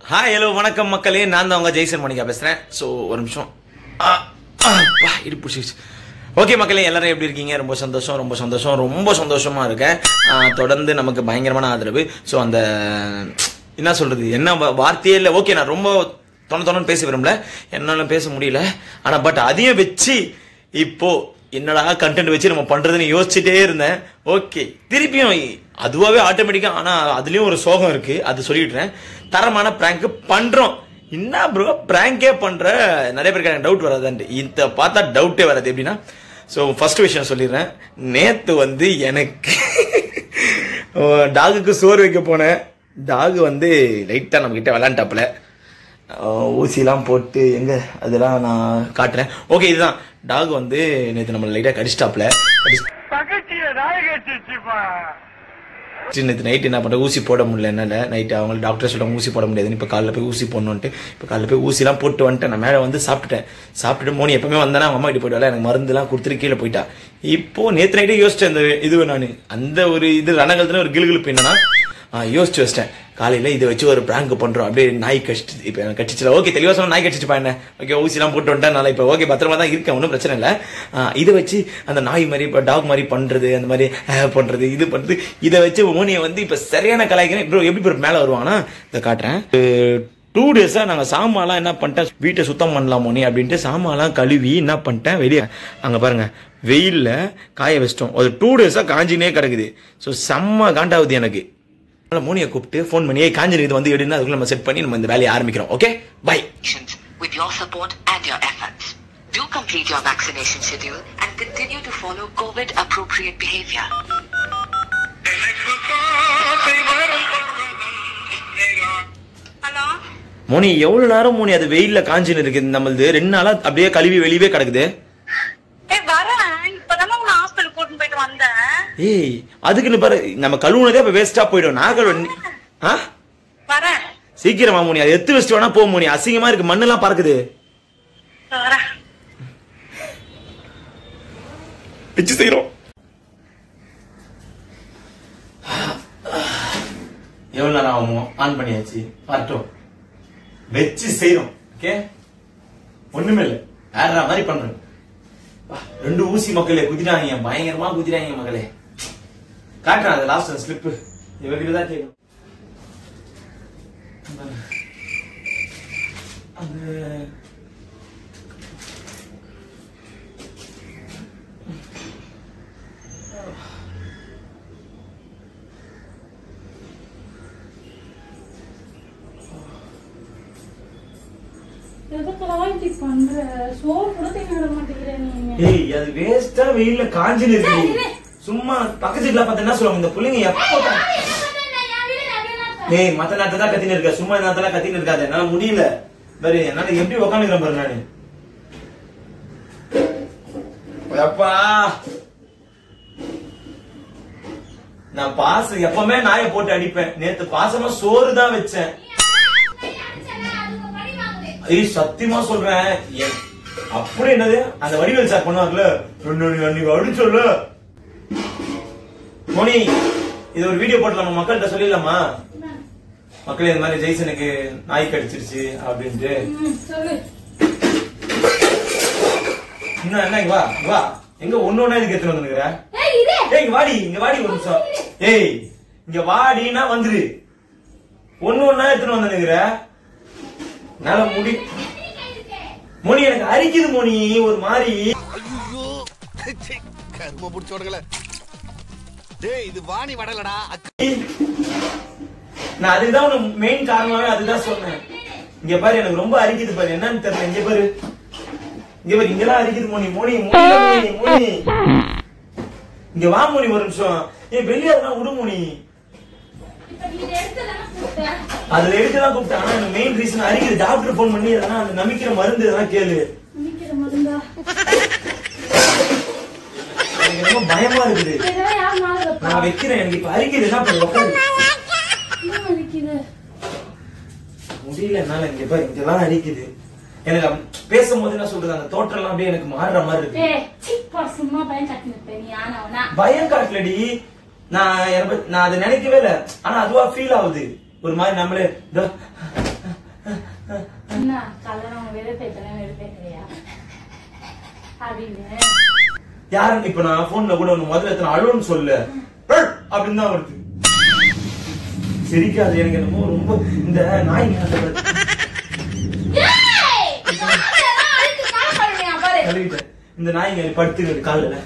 Hi hello வணக்கம் மக்களே நான் தான் உங்க ஜெய்சன் மணிக்கா பேசுறேன் ஸோ ஒரு நிமிஷம் ஆ, ஆ, வா, இடுப்பு பிடிச்சிருச்சு ஓகே மக்களே எல்லாரும் எப்படி இருக்கீங்க ரொம்ப சந்தோஷம் ரொம்ப சந்தோஷம் ரொம்ப சந்தோஷமா இருக்கேன் ஆ, தொடர்ந்து நமக்கு பயங்கரமான ஆதரவு ஸோ அந்த என்ன சொல்றது என்ன வா- வார்த்தையே இல்லை ஓகே நான் ரொம்ப தொண தொணன்னு பேச விரும்பல என்னால பேச முடியல ஆனா பட் அதையும் வச்சு இப்போ என்னடா கண்டென்ட் வச்சு நம்ம பண்றதுன்னு யோசிச்சுட்டே இருந்தேன் ஓகே திருப்பியும் அதுவாகவே ஆட்டோமேட்டிக்கா ஆனா அதுலயும் ஒரு சோகம் இருக்கு அது சொல்லிடுறேன் தரமான பிராங்க் பண்றோம் என்ன ப்ரோ பிராங்கே பண்ற நிறைய பேருக்கு எனக்கு டவுட் வராதுன்ட்டு இந்த பார்த்தா டவுட்டே வராது எப்படின்னா ஸோ ஃபர்ஸ்ட் விஷயம் சொல்லிடுறேன் நேத்து வந்து எனக்கு டாகுக்கு சோறு வைக்க போனேன் டாகு வந்து லைட்டாக நம்ம கிட்ட விளாண்டாப்புல அஹ் ஊசிலாம் போட்டு எங்க அதெல்லாம் நான் காட்டுறேன் ஓகே இதுதான் டாக் வந்து நேற்று நம்ம லைட்டாக கடிச்சிட்டாப்ல நேற்று நைட்டு என்ன பண்ணுறேன் ஊசி போட முடியல என்னால் நைட்டு அவங்க டாக்டர் சொல்லிட்டாங்க ஊசி போட முடியாதுன்னு இப்போ காலைல போய் ஊசி போடணுன்ட்டு இப்போ காலைல போய் ஊசிலாம் போட்டு வந்துட்டேன் நான் மேலே வந்து சாப்பிட்டுட்டேன் சாப்பிட்டுட்டு மோனி எப்பவுமே வந்தேன்னா அவங்க அம்மா கிட்ட போயிட்டு எனக்கு மருந்துலாம் கொடுத்துட்டு கீழே போயிட்டா இப்போ நேற்று நைட்டே யோசிச்சேன் இந்த இது நான் அந்த ஒரு இது ரணகலத்துல ஒரு கிளுகிழுப்பு என்னன்னா ஆ, யோசிச்சு வச்சிட்டேன் காலையில இதை வச்சு ஒரு பிராங்க் பண்றோம் அப்படியே நாய் கடிச்சு இப்போ எனக்கு கடிச்சிச்சு ஓகே தெளிவா சொன்னா நாய் கடிச்சிட்டு என்ன ஓகே ஊசிலாம் போட்டு வந்துட்டேன் நான் இப்போ ஓகே பத்திரமா தான் இருக்கேன் ஒன்றும் பிரச்சனை இல்லை ஆ, இதை வச்சு அந்த நாய் மாதிரி இப்போ டாக் மாதிரி பண்றது அந்த மாதிரி ஆ, பண்றது இது பண்றது இதை வச்சு மோனியை வந்து இப்போ சரியான கலாய்க்கிறேன் ப்ரோ எப்படி ப்ரோ மேலே வருவாங்கன்னா இதை காட்டுறேன் டூ டேஸா நாங்க சாமான்லாம் என்ன பண்ணிட்டேன் வீட்டை சுத்தம் பண்ணலாம் மோனி அப்படின்ட்டு சாமான்லாம் கழுவி என்ன பண்ணிட்டேன் வெளியே அங்க பாருங்க வெயில்ல காய வச்சிட்டோம் ஒரு டூ டேஸா காஞ்சினே கிடக்குது ஸோ செம்ம காண்டாகுது எனக்கு அதனால மோனியை கூப்பிட்டு ஃபோன் பண்ணி "ஏய், காஞ்சிருக்கு இது வந்து எடுன்னு அதுக்குள்ள நம்ம செட் பண்ணி நம்ம இந்த வேலையை ஆரம்பிக்கிறோம் okay bye vaccinations with your support and your efforts. Do complete your vaccination schedule and continue to follow COVID appropriate behavior. Hello மோனி எவ்வளவு நேரம் மோனி அது வெயில்ல காஞ்சின்னு இருக்குது நம்மளது ரெண்டு நாளா அப்படியே கழுவி வெளியவே கிடக்குது ஏய் வரேன் இப்பதானே உன்னை ஹாஸ்பிட்டல் கூட்டிட்டு போயிட்டு வந்தேன் ஏய் அதுக்குன்னு பாரு நம்ம கழுவுனதே அப்ப வேஸ்டா போயிடும் நான் கழுவு ஆ வரேன் சீக்கிரமா மோனி அதை எத்து வச்சுட்டு வேணா போ மோனி அசிங்கமா இருக்கு மண்ணெல்லாம் பறக்குது வரேன் வச்சு செய்யறோம் எவ்வளவு நேரம் ஆகுமோ ஆன் பண்ணியாச்சு வரட்டும் வச்சு செய்யறோம் ஓகே ஒண்ணுமே இல்ல வேற மாதிரி பண்றேன் வா, ரெண்டு ஊசி மக்களே குதிராங்க பயங்கரமா குதிராங்க மகளே காட்டுறேன் அது லாஸ்ட் ஸ்லிப் இவகிட்ட தான் கேட்கும் அந்த எதுக்குலாம் இப்படி பண்ற சோறு கூட திங்க விட மாட்டேங்கிற நீங்க ஏய் அது வேஸ்டா வெயில்ல காஞ்சின்னு இருக்கு சும்மா பக்கத்து வீட்டுல பார்த்து என்ன சொல்லுவாங்க இந்த புள்ளைங்க எப்போ கா- ஏய் மத்த நேரத்தை தான் கத்தின்னு இருக்க சும்மா நேரத்துல கத்தின்னு இருக்காது என்னால முடியல பாரு என்னால எப்படி உக்காந்துக்கிறேன் பாரு நானு அப்பா நான் பாசம் எப்பவுமே நாயை போட்டு அடிப்பேன் நேத்து பாசமா சோறு தான் வச்சேன் ஐய் சத்தியமா சொல்றேன் என்- அப்படி என்னது அந்த வடிவேல் சார் பண்ணுவாங்கல்ல ரெண்டு அன்னைக்கு அடிச்சோல்ல மோனி இது ஒரு வீடியோ போட்டு நம்ம மக்கள்கிட்ட சொல்லிடலாமா மக்களே இந்த மாதிரி ஜெய்சனுக்கு நாய் கடிச்சிருச்சு அப்படின்ட்டு ம், சொல்லு இன்னும் என்ன இங்க வா இங்க வா எங்க ஒண்ணு ஒண்ணா இதுக்கு எடுத்துட்டு வந்துருக்கிற ஏய் இதே ஏய் இங்க வாடி இங்க வாடி ஒரு நிமிஷம் ஏய் இங்க வாடினா வந்துரு ஒண்ணு ஒண்ணா எடுத்துட்டு வந்துருக்கிற என்னால முடி மோனி எனக்கு அரிக்குது மோனி ஒரு மாதிரி ஐயோ கரும பிடிச்சோடுங்களே டேய் இது வாணி வடலடா அக்க- நான் அதுதான் உனக்கு மெயின் காரணமாவே அதுதான் சொன்னேன் இங்க பாரு எனக்கு ரொம்ப அரிக்குது பாரு என்னன்னு தெரியல இங்க பாரு இங்க பாரு இங்கெல்லாம் அரிக்குது மோனி மோனி மோனி மோனி மோனி இங்க வா மோனி ஒரு நிமிஷம் ஏன் வெளியே அதெல்லாம் விடு மோனி இப்ப நீ இதை எடுத்ததானே கூப்பிட்ட அதுல எடுத்துதான் கூப்பிட்டேன் ஆனா எனக்கு மெயின் ரீசன் அரிக்குது டாக்டர் போன் பண்ணி எதனா அந்த நமிக்கிற மருந்து எதனா கேளு நிக்கிற மருந்தா எனக்கு ரொம்ப பயமா இருக்குது ஏதோ யார் மேல வைப்பா நான் வைக்கிறேன் எனக்கு இப்ப அரிக்குது என்ன பண்ணு உட்காரு என்ன வலிக்குது முடியல என்னால இங்க பாரு இங்கெல்லாம் அரிக்குது எனக்கு அப்ப- பேசும்போது என்ன சொல்றது அந்த தோற்றம் எல்லாம் அப்படியே எனக்கு மாறுற மாதிரி இருக்கு ஏய் சிப்பா சும்மா பயம் கட்டி நிற்பேன் நீ ஆனவனா பயம் காட்டலடி நான் எனக்கு- நான் அதை நினைக்கவே இல்ல ஆனா அதுவா ஃபீல் ஆகுது ஒரு மாதிரி நம்மளே இதோ என்ன கல்யாணம் வெறுப்பேத்துறேன் வெறுப்பேத்துறியா அப்படின்னு யாரு இப்ப நான் போன்ல கூட ஒண்ணு முதல்ல எத்தனை அழுன்னு சொல்லு "ஏய்" அப்படின்னு தான் வருது சிரிக்காது எனக்கு என்னமோ ரொம்ப இந்த நாய் கழுவிட்டேன் இந்த நாய்ங்க படுத்துக்கிறது காலில்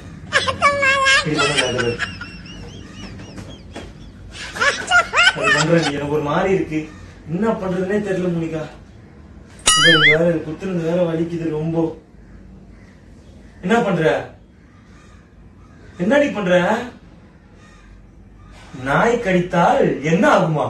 எனக்கு ஒரு மாதிரி இருக்கு என்ன பண்றதுன்னே தெரியல முனிகா இந்த எனக்கு வேற குத்துனது வேற வலிக்குது ரொம்ப என்ன பண்ற என்னடி பண்ற நாய் கடித்தால் என்ன ஆகுமா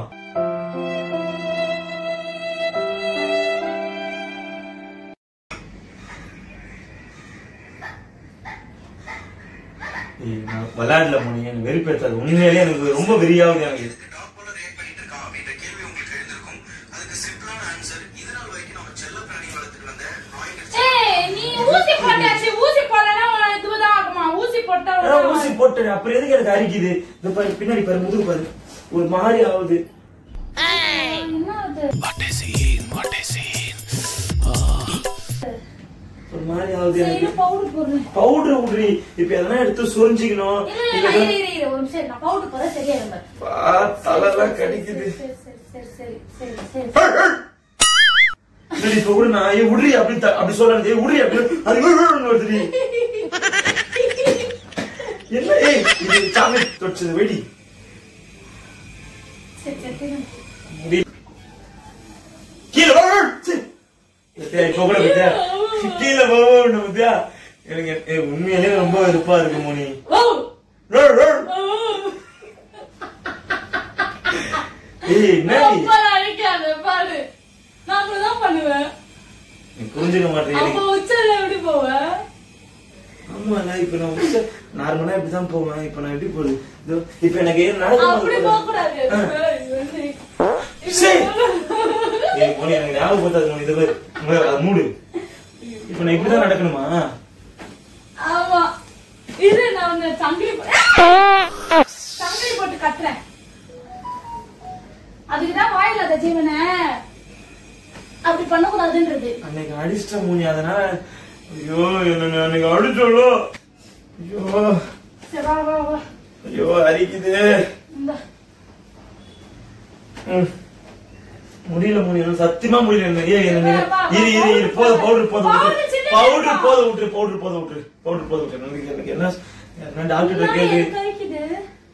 ஏய், நான் விளையாடல மணி எனக்கு வெறுப்பேற்றாது உண்மையிலேயே எனக்கு ரொம்ப வெறியாகுது எனக்கு டாக்டர் ரேட் பண்ணிட்டு இருக்கான் அப்படின்ற கேள்வி உங்களுக்கு எழுந்திருக்கும் அதுக்கு சிம்பிளான ஆன்சர் இது நாள் வரைக்கும் நம்ம செல்ல பிராணி வளர்த்துட்டு வந்த நாய்கள் ஏய் நீ ஊசி போட்டாச்சு ஊசி போடலன்னா உனக்கு இதுதான் ஆகுமா ஊசி போட்டா ஆனா, ஊசி போட்டேன் அப்புறம் எதுக்கு எனக்கு அரிக்குது இந்த பாரு பின்னாடி பாரு முதுகு பாரு ஒரு மாதிரி ஆகுது என்ன அது ஒரு மாதிரி ஆகுது சரி எனக்கு பவுடர் போடுறேன் பவுடர் விடுறி இப்ப எதனா எடுத்து சொரிஞ்சிக்கணும் இல்ல இப்ப இல்ல எதனா- இரு இரு இரு ஒரு நிமிஷம் நான் பவுடர் போட சரியாயிரும் பாரு. பா, தலைலாம் கடிக்குது சரி சரி சரி சரி சரி சரி ஏய், ஏய். இல்லடி, இப்ப கூட நான் ஏய், விடுறி அப்படி த- அப்படி சொல்லாது ஏய், விடுறி அப்படி அது விழு, விழுன்னு வருதுடி என்ன ஏய் இது சாக்லேட் தொச்சது வெடி சரி சரி சரி முடி. கீழே வா, வா, சீ. பத்தியா, இப்ப கூட பத்தியா கீழே போகணும் பத்தியா எனக்கு ஏய், உண்மையிலேயே ரொம்ப வெறுப்பா இருக்கு மோனி ஓ ஏய், ஏய். ஓ ஏய் என்னடி அப்பா அழைக்காத பாரு நான் அப்படிதான் பண்ணுவேன் நீ புரிஞ்சுக்க மாட்டேங்க அப்ப உச்சல எப்படி போவேன் ஆமால இப்ப நான் உச்ச நார்மலா இப்படிதான் போவேன் இப்ப நான் எப்படி போகுது இதோ, இப்ப எனக்கு அப்படி நடக்கும் போக கூடாது சரி. ஏய் மோனி எனக்கு ஞாபகப்படுத்தாது மோனி இது பாரு மு- அது மூடு இப்ப நான் இப்படிதான் நடக்கணுமா ஆமா இரு நான் உன்னை சங்கிலி போ- சங்கிலி போட்டு கட்டுறேன் அதுக்குதான் வாயில அந்த ஜீவனை அப்படி பண்ணக்கூடாதுன்றது அன்னைக்கு அடிச்சிட்ட மூணி அதனால ஐயோ என்ன அன்னைக்கு அடிச்சோளோ ஐயோ சரி வா வா வா ஐயோ அரிக்குது இந்த ம். முடியல முடியல சத்தியமா முடியல எனக்கு. ஏய் என்ன இரு இரு இரு போத பவுடர் போத Powder விட்டு சின்ன பவுடர் வேண்டாம். போத விட்டு பவுடர் போத விட்டு பவுடர் போத விட்டு எனக்கு எனக்கு என்ன என்ன டாக்டர் என்ன கேள்வி எனக்கு வலிக்குது?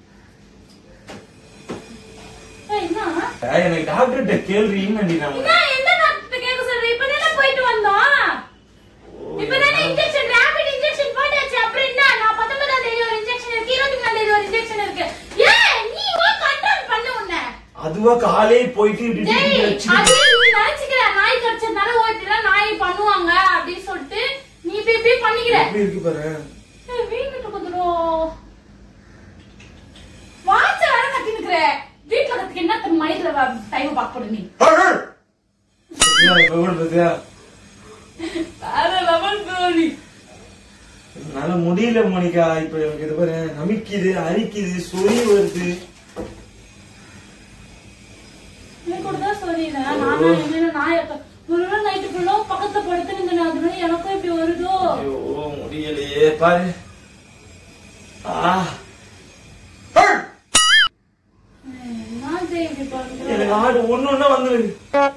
ஏய், என்ன? ஏய், எனக்கு டாக்டர் கேள்வி என்னடி நான் என்ன, எந்த டாக்டர்கிட்ட கேட்க சொல்ற? இப்பதானே போயிட்டு வந்தோம். இப்பதானே injection, rapid injection போட்டாச்சு. அப்புறம் என்ன? நான் 19ஆம் தேதி ஒரு injection இருக்கு, 23ஆம் தேதி ஒரு injection இருக்கு. ஏய், நீ போய் control பண்ணு உன்னை. அதுவா காலே போயிட்டு இப்படி இப்படி டேய், இப்படி அது வச்சுக்கிட்டு- நீ நினைச்சுக்கிற, நாய் கடிச்சதுனால ஓட்டினா நாய் பண்ணுவாங்க அப்படின்னு சொல்லிட்டு நீ இப்படி இப்படி பண்ணிக்கிற எப்படி இருக்கு பாரு ஏய், வீட்டுக்கு வந்துடும் வாட்ச வேற கட்டி நிக்கிற வீட்டுல கத்துக்கு என்ன மயில டைம் பார்க்க போடு நீ ஏய், ஏய். சத்தியா, இப்ப கூட பாத்தியா? வேற லெவல் நீ என்னால முடியல மோனிகா இப்ப எனக்கு இது பாரு நமிக்குது அரிக்குது சொறி வருது நீ கூட தான் சொல்லிடுறேன் நானா என்ன நாய் ஒரு நாள் நைட்டு ஃபுல்லா பக்கத்துல படுத்துருந்தேன் அதனால எனக்கும் இப்படி வருதோ ஐயோ முடியலையே பாரு ஆ ஏய். என்ன ஜெய் இப்படி பண்ற எனக்கு ஆடு ஒண்ணு ஒண்ணா வந்துருது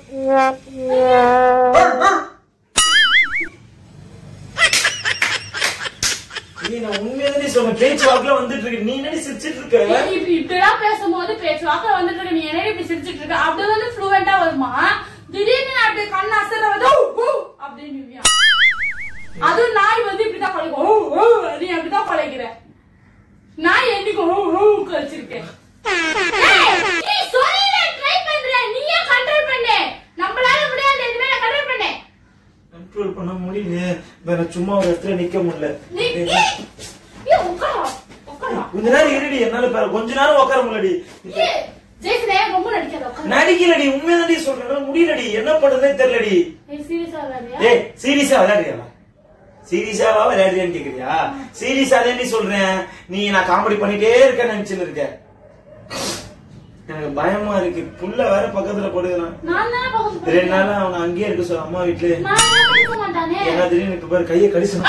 நீ நான் உண்மையாவே சொல்றேன் பேச்சு வாக்குல வந்துட்டு இருக்கு நீ என்னடி சிரிச்சிட்டு இருக்க நீ இப்படி இப்படிலாம் பேசும்போது பேச்சு வாக்க வந்துட்டு இருக்க நீ என்ன இப்படி சிரிச்சிட்டு இருக்க அப்படி வந்து ஃப்ளூவெண்டா வருமா திடீர்னு நான் அப்படி கண் அசர வந்து ஊ, ஊ அப்படின்னு நிவியா அதுவும் நாய் வந்து இப்படிதான் குலைக்கும் ஊ, ஊ, நீ அப்படிதான் குலைக்கிற நாய் என்னைக்கு ஊ, ஊ குலைச்சிருக்கேன் ஏய், நீ சொல்ல ட்ரை பண்ற நீயே கண்ட்ரோல் பண்ணு நம்மளால முடியாது எதுவுமே நான் கண்ட்ரோல் பண்ணேன் கண்ட்ரோல் பண்ண முடியல வேற சும்மா ஒரு இடத்துல நிக்க முடியல நீ ஏய், ஏய், உட்காரா உட்காரா கொஞ்ச நேரம் இருடி என்னால பாரு கொஞ்ச நேரம் உட்கார முடியலடி ஏய், ஜெய்சனே ரொம்ப நடிக்காத உட்காரா நடிக்கலடி உண்மையாடி சொல்றேன் முடியலடி என்ன பண்றதே தெரியலடி ஏய் சீரியஸா விளையாடுறியா ஏய் சீரியஸா விளையாடுறியா சீரியஸாவா விளையாடுறியான்னு கேக்குறியா சீரியஸா தாண்டி சொல்றேன் நீ நான் காமெடி பண்ணிட்டே இருக்கேன்னு நினைச்சுன்னு இருக்க எனக்கு பயமா இருக்கு புள்ள வேற பக்கத்துல படுகிறான் நான் தானே பக்கத்து ரெண்டு நாளா அவனை அங்கேயே இருக்க சொல்ல அம்மா வீட்டுல நான் என்ன படிக்க மாட்டானே என்ன திடீர்னு இப்ப பாரு கையை கடிச்சு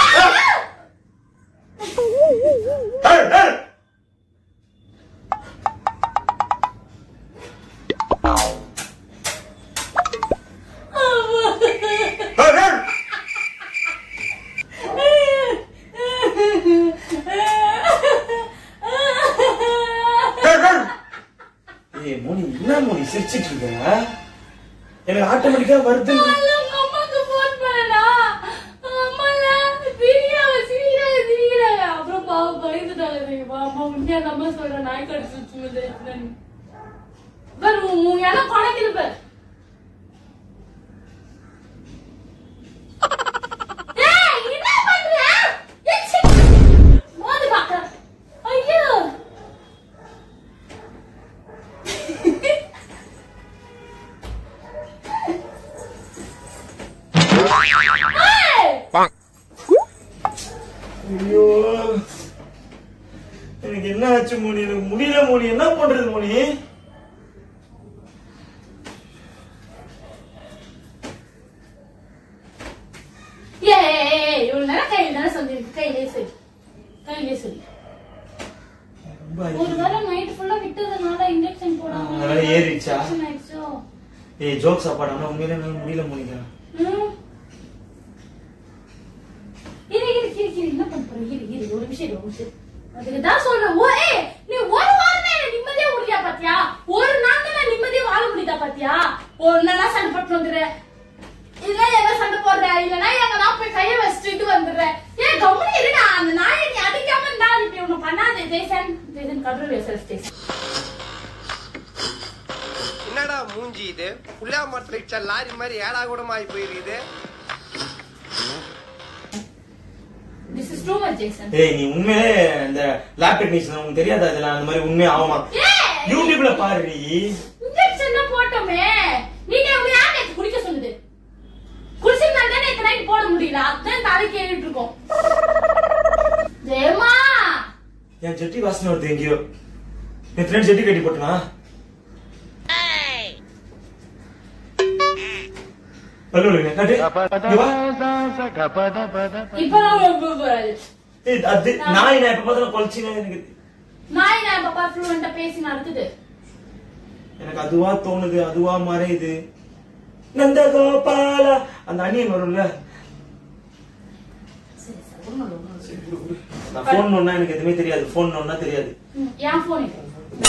ஏய் மோனி என்ன மோனி சிரிச்சிட்டு இருக்க எனக்கு ஆட்டோமேட்டிக்கா வருது நான் உங்க அம்மாக்கு phone பண்ணேனா? அம்மால சிரிக்கிறாங்க, சிரிக்கிறாங்க, சிரிக்கிறாங்க. அப்புறம் பாவம் பயந்துட்டாங்க தெரியுமா? அம்மா உண்மையா அந்த அம்மா சொல்றா, நாய் கடிச்சிருச்சு வந்து என்னன்னு. பாரு, உன் உன் இடம் குலைக்குது பாரு. ஏய், என்ன பண்ற? ஏய், சீ. மோந்து பார்க்கறேன். ஐயோ. ஏய். ஐயோ எனக்கு என்ன ஆச்சு மோனி எனக்கு முடியல மோனி என்ன பண்றது மோனி ஏய், ஏய், ஏய், இவ்வளவு நேரம் கையில தானே சொல்லிருக்கு. கையிலே சொல்லு. கையிலே சொல்லு. ரொம்ப ஒரு வேளை night full ஆ விட்டதுனால injection போடாம அதனால ஏறிடுச்சா? infection ஆயிடுச்சோ? ஏய் ஜோக் சாப்பாடு ஆனா உண்மையிலே என்னால முடியல மோனிக்கா ம். இரு, இரு, இரு, இரு, என்ன பண்ண போற? இரு, இரு, ஒரு நிமிஷம் இரு, ஒரு நிமிஷம் இரு. அதுக்குதான் சொல்றேன். ஓ, ஏய், நீ ஒரு வாரம் தான் என்னை நிம்மதியா விடுறியா பாத்தியா? ஒரு நாள் தான் நான் நிம்மதியா வாழ முடியுதா பாத்தியா? ஒண்ணுன்னா சண்டை போட்டு வந்துடுற. இல்லைன்னா எங்க சண்டை போடுற இல்லைன்னா எங்கன்னா போய் கைய வச்சுட்டு வந்துடுற ஏன் கவனி இருடா அந்த நாயை நீ அடிக்காம இருந்தா அது இப்படி ஒண்ணு பண்ணாது ஜெய்சன் ஜெய்சன் கடவுள் பேசுற ஸ்டேஷன் என்னடா மூஞ்சி இது புள்ளா மரத்துல இடிச்ச லாரி மாதிரி ஏடா கூடமா ஆகி போயிருக்குது this is too much Jaison ஏய் நீ உண்மையிலே இந்த லேப் டெக்னீஷியன் உனக்கு தெரியாதா இதெல்லாம் அந்த மாதிரி உண்மையா ஆகுமா ஏய் யூடியூப்ல பாருடி இன்ஜெக்ஷன் தான் போட்டோமே நீங்க உங்க யார் நேத்து குடிக்க சொல்லுது குடிச்சிருந்தா தானே நேத்து நைட் போட முடியல அதான் தலை கேட்டுட்டு இருக்கோம் ஜெயமா என் ஜெட்டி வாசனை வருது எங்கேயோ நேற்று ரெண்டு ஜெட்டி கட்டி போட்டனா பல்லு வலிக்குது. காட்டு இங்க வா. இப்பதான் ரொம்ப போறாது ஏய், அது நாய் நான் எப்ப பார்த்தாலும் கொலைச்சினே எனக்கு நாய் நான் பாப்பா ஃப்ளூவெண்டா பேசி நடக்குது எனக்கு அதுவா தோணுது அதுவா மறையுது நந்த கோபால அந்த அணியன் வரும்ல சரி சார் ஒண்ணும் இல்ல, ஒண்ணும் இல்ல. சரி, விடு, விடு. நான் போன் ஒன்னா எனக்கு எதுவுமே தெரியாது போன் ஒன்னா தெரியாது ம், என் போன் இது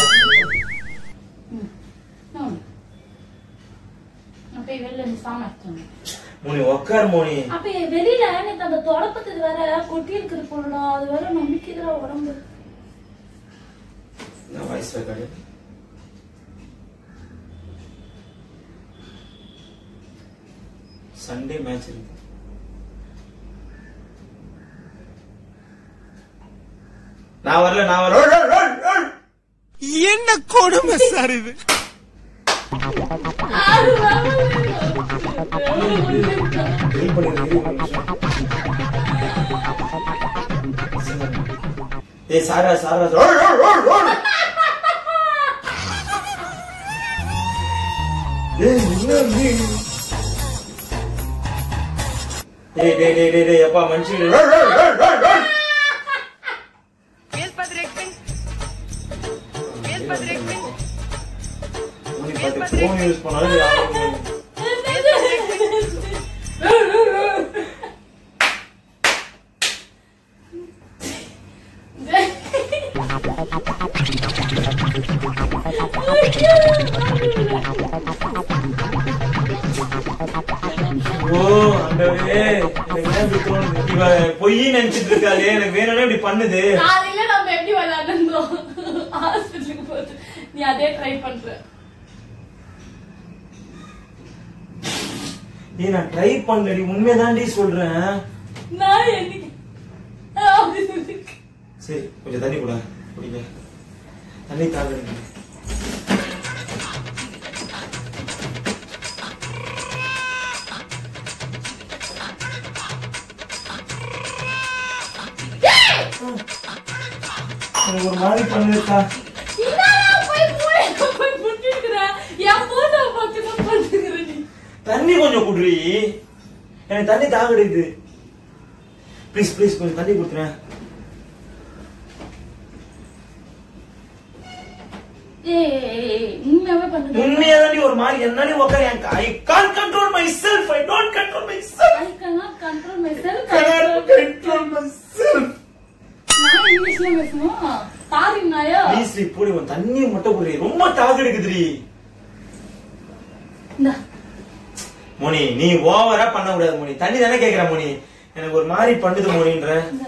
ம், ம். நான் போய் வெளில இருந்து சாமான் எடுத்துட்டு வந்தேன். மோனி உக்கார் மோனி அப்ப வெளியில எனக்கு அந்த தொடப்பத்துக்கு வேற கொட்டி இருக்குது போடலாம் அது வேற நம்பிக்கைதான் உடம்பு நான் வாய்ஸ் ரெக்கார்டு சண்டே மேட்ச் இருக்கு நான் வரல நான் வரல ஓய், ஓய், ஓய், ஓய். என்ன கொடுமை சார் இது Help பண்ணுங்க, இரு ஒரு நிமிஷம். ஏய் சாரா சாரா ஓய், ஓய், ஓய், ஓய். ஏய் என்ன நீ டேய் டேய் டேய் டேய் டேய் அப்பா மனுஷன் ஓய், ஓய், ஓய், ஓய், ஓய். மணி பார்த்து phone யூஸ் பண்ணாலும் யாரும் ஓ ஆண்டவரே எனக்கு ஏன் இப்படி தோணுது இவ பொய் நினைச்சிட்டு இருக்காளே எனக்கு வேணும்னா இப்படி பண்ணுது காலையில நம்ம எப்படி விளையாடுறோம் ஹாஸ்பிட்டலுக்கு போகுது நீ அதே ட்ரை பண்ற ஏய் நான் ட்ரை பண்ணலடி உண்மைதான்டி சொல்றேன் நான் என்னைக்கு அப்படி சொல்லி சரி கொஞ்சம் தண்ணி கூட குடிங்க தண்ணி தாங்க எனக்கு ஒரு மாதிரி பண்ணுதுக்கா என்னடா போய் மூளையில போய் தண்ணி கொஞ்சம் குடுறி எனக்கு தண்ணி தாகடிக்குது ப்ளீஸ் ப்ளீஸ் கொஞ்சம் தண்ணி கொடுத்துறேன் ஏய் உண்மையாவே பண்ணுங்க உண்மையா தான் ஒரு மாதிரி என்னன்னு உட்கார I can control myself I don't control myself I cannot control myself. Control myself நான் இங்கிலீஷ்ல பேசணும் பாருங்க நாயோ ப்ளீஸ் நீ போடி உன் தண்ணி மட்டும் குடுறி ரொம்ப தாகடிக்குதுடி இந்த மோனி நீ ஓவரா பண்ண கூடாது மோனி தண்ணி தானே கேக்குற மோனி எனக்கு ஒரு மாதிரி பண்ணுது மோனின்ற இந்த.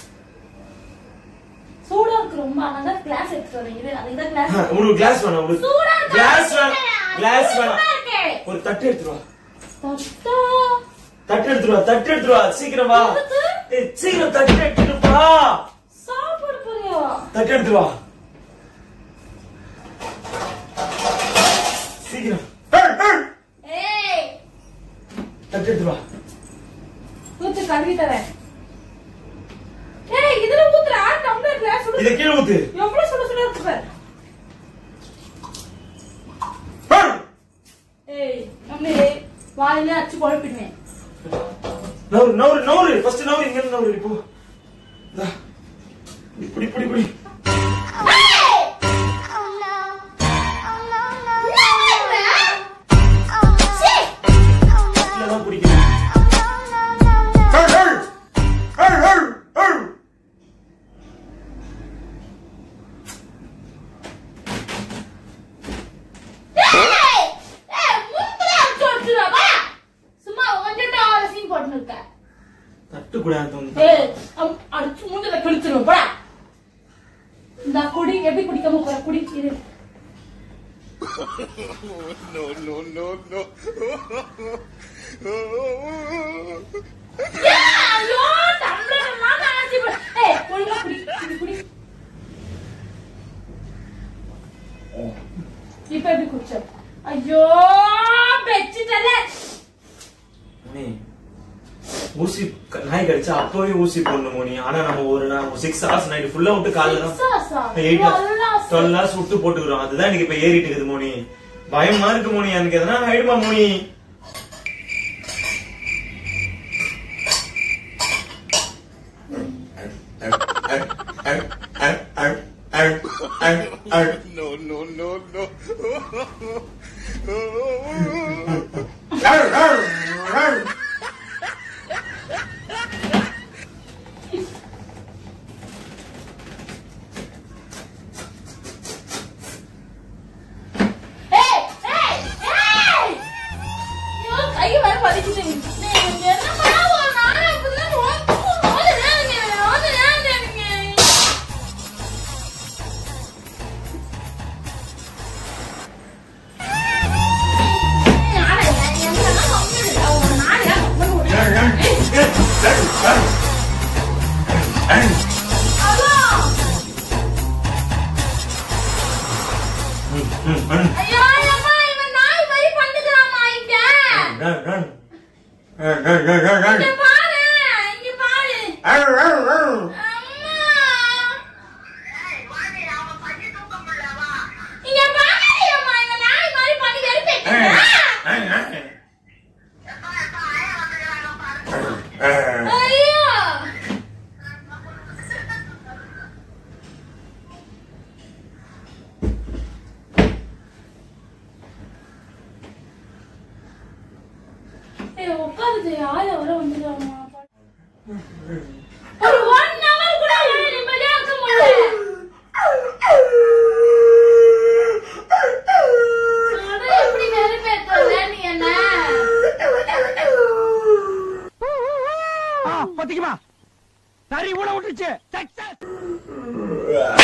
சூடா இருக்கு ரொம்ப அழகா கிளாஸ் எடுத்துட்டு வரீங்க இது அதுதான் கிளாஸ் உங்களுக்கு கிளாஸ் வேணாம் உங்களுக்கு சூடா இருக்கு. கிளாஸ் வேணாம் கிளாஸ் சூடா வேணாம் இருக்கு. ஒரு தட்டு எடுத்துட்டு வா தட்டா தட்டு எடுத்துட்டு வா தட்டு எடுத்துட்டு வா சீக்கிரம் வா எதுக்கு? ஏய், சீக்கிரம் தட்டு எடுத்துட்டு வா சாப்பிட போறியா தட்டு எடுத்துட்டு வா சீக்கிரம் ஏய், ஏய். ஏய் தட்டு எடுத்துட்டு வா ஊத்து கழுவி தரேன் ஏய் இதுல ஊத்துறா டம்ளர் கிளாஸ் இத கீழே ஊத்து எவ்வளவு சுட சுட இருக்கு பாரு ஏய். ஏய் மம்மி வாயில அச்சு குழப்பிடுவேன் நவுரு நவுரு நவுரு ஃபர்ஸ்ட் நவுரு இங்க இருந்து நவுரு இப்போ இதா. இப்படி இப்படி இப்படி இதெல்லாம் பிடிக்கல ஏய், ஏய். ஏய், ஏய், ஏய். சும்மா வந்துட்டு ஆறு சீன் போட்டுன்னு இருக்க தட்டு கூடாது தோணுது ஏய் அம், அடிச்சு மூஞ்சில கிழிச்சிருவோம் போடா இந்த குடி எப்படி குடிக்காம போற குடி இரு No, no, no, no. ஏய், ஐயோ டம்ளர் எல்லாம் காய்ச்சி போடு. ஏய் ஒழுங்கா குடி குடி குடி இப்ப எப்படி குடிச்ச ஐயோ பெச்சிட்டல மோனி, ஊசி க- நாய் கடிச்சா அப்பவே ஊசி போடணும் மோனி ஆனா நம்ம ஒரு நாள் சிக்ஸ் ஹவர்ஸ் நைட் ஃபுல்லா விட்டு காலைல தான் எயிட் டுவெல் ஹவர்ஸ் விட்டு போட்டுக்கிறோம் அதுதான் எனக்கு இப்ப ஏறிட்டு இருக்குது மோனி பயமா இருக்கு மோனி எனக்கு எதனா ஆயிடுமா மோனி No, no, no, no. ஏய் ஏய் ஏய் ஐயோ கை வர வலிக்குது நீ என்னமா ஒரு நாள் அப்படிதான் ஓட்டு ஓடுறேன் நீ ஓடுறேன் நீ ஐயோ அம்மா இவன் நாய் மாதிரி பண்ணுகிறாமா இங்க இங்க பாரு இங்க பாரு அம்மா இங்க பாரு அம்மா இவன் நாய் மாதிரி பண்ணி வெறுப்பேன் ஐயோ ஏய் உட்காருது யார் எவ்வளோ வந்துடுவாங்க ஒரு ஒன் ஹவர் கூட உன்னால நிம்மதியா இருக்க முடியல அட, எப்படி வெறுப்பேத்தல நீ என்ன பாத்தீங்களா சரி ஊட விட்டுச்சு சக்சஸ்